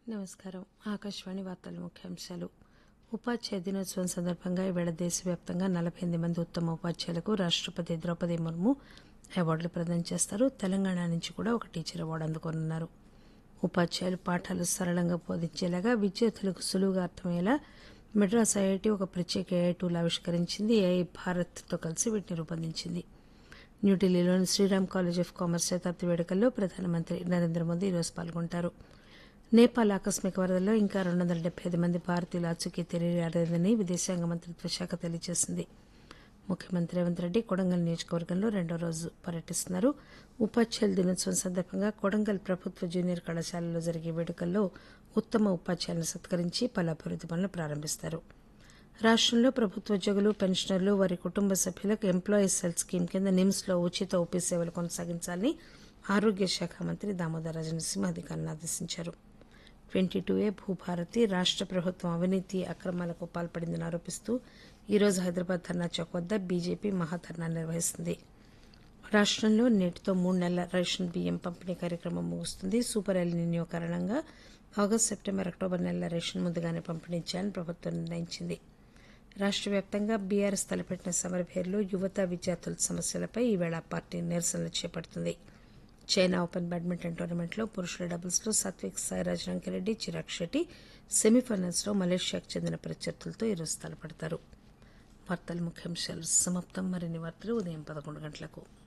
నమస్కారం ఆకాశవాణి వార్తల ముఖ్యాంశాలు ఉపాధ్యాయ దినోత్సవం సందర్భంగా ఈవేళ దేశవ్యాప్తంగా నలభై ఎనిమిది మంది ఉత్తమ ఉపాధ్యాయులకు రాష్టపతి ద్రౌపది ముర్ము అవార్డులు ప్రదానం చేస్తారు తెలంగాణ నుంచి కూడా ఒక టీచర్ అవార్డు అందుకోనున్నారు ఉపాధ్యాయులు పాఠాలు సరళంగా బోధించేలాగా విద్యార్థులకు సులువుగా అర్థమయ్యేలా మెడ్రాస్ ఐఐటి ఒక ప్రత్యేక ఏఐ టూల్ ఆవిష్కరించింది ఏఐ భారత్తో కలిసి వీటిని రూపొందించింది న్యూఢిల్లీలోని శ్రీరామ్ కాలేజ్ ఆఫ్ కామర్స్ శతాబ్ది వేడుకల్లో ప్రధానమంత్రి నరేంద్ర మోదీ ఈరోజు పాల్గొంటారు నేపాల్ ఆకస్మిక వరదల్లో ఇంకా రెండు వందల డెబ్బై ఐదు మంది భారతీయుల ఆచూకీ తెలియరాలేదని విదేశాంగ మంత్రిత్వ శాఖ తెలియజేసింది ముఖ్యమంత్రి రేవంత్ రెడ్డి కొడంగల్ నియోజకవర్గంలో రెండో రోజు పర్యటిస్తున్నారు ఉపాధ్యాయుల దినోత్సవం సందర్భంగా కొడంగల్ ప్రభుత్వ జూనియర్ కళాశాలలో జరిగే వేడుకల్లో ఉత్తమ ఉపాధ్యాయులను సత్కరించి పలు అభివృద్ది పనులు ప్రారంభిస్తారు రాష్టంలో ప్రభుత్వ ఉద్యోగులు పెన్షనర్లు వారి కుటుంబ సభ్యులకు ఎంప్లాయీస్ హెల్త్ స్కీమ్ కింద నిమ్స్లో ఉచిత ఓపీ సేవలు కొనసాగించాలని ఆరోగ్య శాఖ మంత్రి దామోదర రాజనరసింహ అధికారులను ఆదేశించారు ట్వంటీ టూ ఏ భూభారతి రాష్ట ప్రభుత్వం అవినీతి అక్రమాలకు పాల్పడిందని ఆరోపిస్తూ ఈరోజు హైదరాబాద్ ధర్నా చౌక్ వద్ద బీజేపీ మహాధర్నా నిర్వహిస్తుంది రాష్టంలో నేటితో మూడు నెలల రేషన్ బియ్యం పంపిణీ కార్యక్రమం ముగుస్తుంది సూపర్ ఎల్నిన్యో కారణంగా ఆగస్టు సెప్టెంబర్ అక్టోబర్ నెలల రేషన్ ముందుగానే పంపిణీ చేయాలని ప్రభుత్వం నిర్ణయించింది రాష్ట వ్యాప్తంగా బీఆర్ఎస్ తలపెట్టిన సమరభేరులో యువత విద్యార్థుల సమస్యలపై ఈవేళ పార్టీ నిరసనలు చేపడుతుంది చైనా ఓపెన్ బ్యాడ్మింటన్ టోర్నమెంట్లో పురుషుల డబుల్స్లో సాత్విక్ సాయిరాజ్ రంకిరెడ్డి చిరాగ్ షెట్టి సెమీఫైనల్స్లో మలేషియాకు చెందిన ప్రత్యర్థులతో ఈరోజు తలపడతారు వార్తల ముఖ్యాంశాలు సమాప్తం మరిన్ని వార్తలు ఉదయం పదకొండు గంటలకు